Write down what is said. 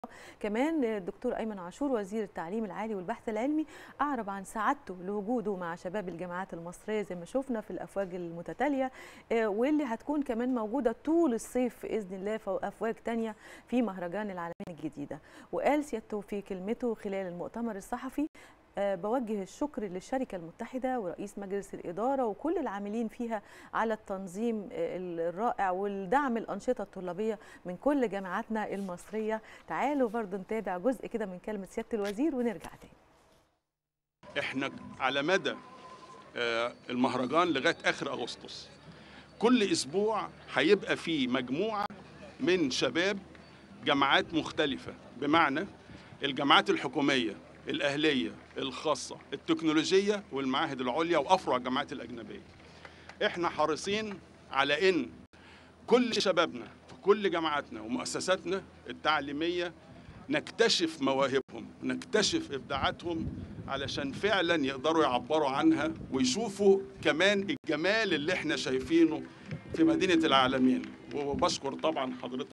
كمان الدكتور ايمن عاشور وزير التعليم العالي والبحث العلمي اعرب عن سعادته لوجوده مع شباب الجامعات المصريه زي ما شفنا في الافواج المتتاليه واللي هتكون كمان موجوده طول الصيف باذن الله في افواج تانية في مهرجان العالمين الجديده وقال سيادته في كلمته خلال المؤتمر الصحفي بوجه الشكر للشركة المتحدة ورئيس مجلس الإدارة وكل العاملين فيها على التنظيم الرائع والدعم الأنشطة الطلابية من كل جامعاتنا المصرية تعالوا برضو نتابع جزء كده من كلمة سيادة الوزير ونرجع تاني احنا على مدى المهرجان لغاية آخر أغسطس كل أسبوع هيبقى فيه مجموعة من شباب جامعات مختلفة بمعنى الجامعات الحكومية الأهلية الخاصة التكنولوجية والمعاهد العليا وأفرع الجامعات الأجنبية احنا حريصين على ان كل شبابنا في كل جامعاتنا ومؤسساتنا التعليمية نكتشف مواهبهم نكتشف إبداعاتهم علشان فعلا يقدروا يعبروا عنها ويشوفوا كمان الجمال اللي احنا شايفينه في مدينة العالمين وبشكر طبعا حضرتك